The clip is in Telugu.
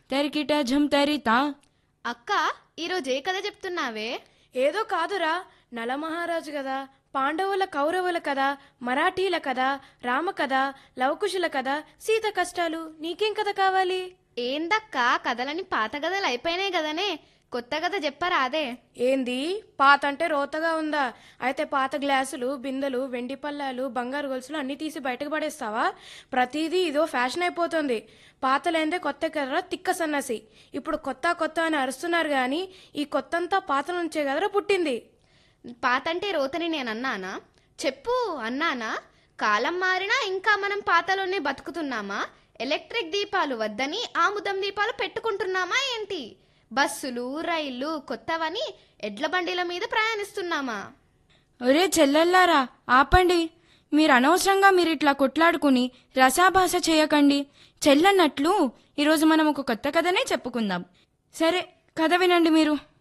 తరికిట ఝం తరితా అక్క ఈరోజు ఏ కథ చెప్తున్నావే ఏదో కాదురా నలమహారాజు కదా పాండవుల కౌరవుల కదా మరాఠీల కదా రామ కథ లవకుశుల కదా సీత కష్టాలు నీకేం కథ కావాలి ఏందక్క కథలని పాత కథలు అయిపోయినాయి కదనే కొత్త కథ చెప్పరాదే ఏంది పాత అంటే రోతగా ఉందా అయితే పాత గ్లాసులు బిందెలు వెండి పళ్ళాలు బంగారు గొలుసులు అన్నీ తీసి బయటకు పడేస్తావా ప్రతిదీ ఇదో ఫ్యాషన్ అయిపోతుంది పాతలేందే కొత్త కదరా తిక్క సన్నసి ఇప్పుడు కొత్త కొత్త అని అరుస్తున్నారు కానీ ఈ కొత్తంతా పాత నుంచే కదరా పుట్టింది పాత అంటే రోతని నేను అన్నానా చెప్పు అన్నానా కాలం మారినా ఇంకా మనం పాతలోనే బతుకుతున్నామా ఎలక్ట్రిక్ దీపాలు వద్దని ఆముదం దీపాలు పెట్టుకుంటున్నామా ఏంటి బస్సులు రైళ్లు కొత్తవని ఎడ్ల బండిల మీద ప్రయాణిస్తున్నామా ఒరే చెల్లెల్లారా ఆపండి మీరు అనవసరంగా మీరు ఇట్లా కొట్లాడుకుని రసాభాస చేయకండి చెల్లన్నట్లు ఈరోజు మనం ఒక కొత్త కథనే చెప్పుకుందాం సరే కథ వినండి మీరు